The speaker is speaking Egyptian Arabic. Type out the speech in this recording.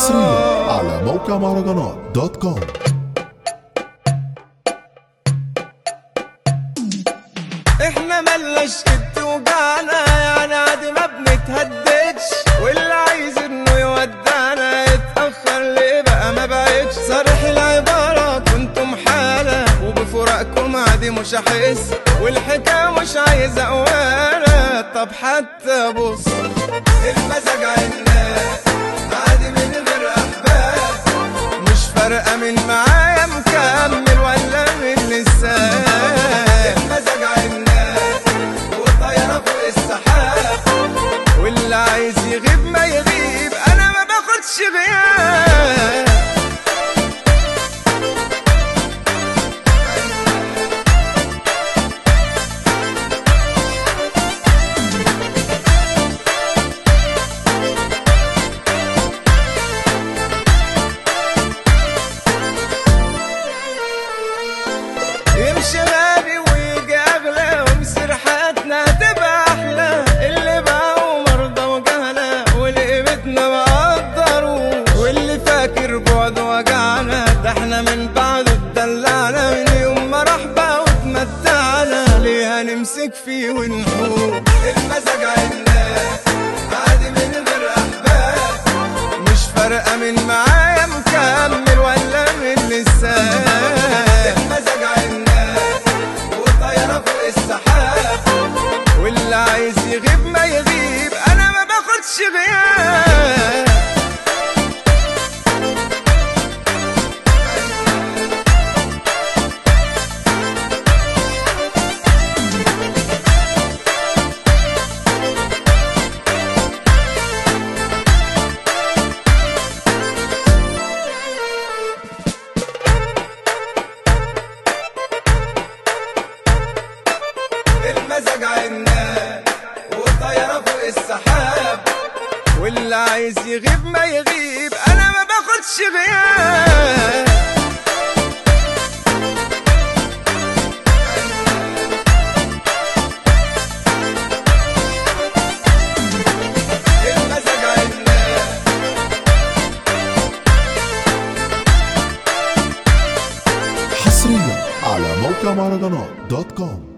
حصريا على موقع مهرجانات دوت كوم احنا ملناش كت وجعنا يعني عادي ما بنتهددش واللي عايز انه يودعنا يتأخر ليه بقى ما بقتش صريح العبارة كنتم حالة وبفراقكم عادي مش هحس والحكاية مش عايزة قوالة طب حتى بص المزاج عالناس عادي من غير احباب مش فارقة من معايا مكمل ولا من لسان المزاج عالناس والطيارة فوق السحاب واللي عايز يغيب ما يغيب انا ما باخدش غياب يمشي غالي ويجي اغلى ومصير حياتنا تبقى احلى اللي باعوا مرضى وجهلة واللي قيمتنا ما قدروش واللي فاكر بعد وجعنا ده احنا من بعده اتدلعنا من يوم ما راح بقى واتمتعنا ليه هنمسك فيه ونقول المزاج عالناس عادي من غير احباب مش فارقة من معايا مكمل ولا من لسان المزاج عالناس والطيارة فوق السحاب واللي عايز يغيب ما يغيب انا ما باخدش غياب المزاج عالناس والطيارة فوق السحاب واللي عايز يغيب ما يغيب انا ما باخدش غياب المزاج عالناس حصريا على موقع مهرجانات دوت كوم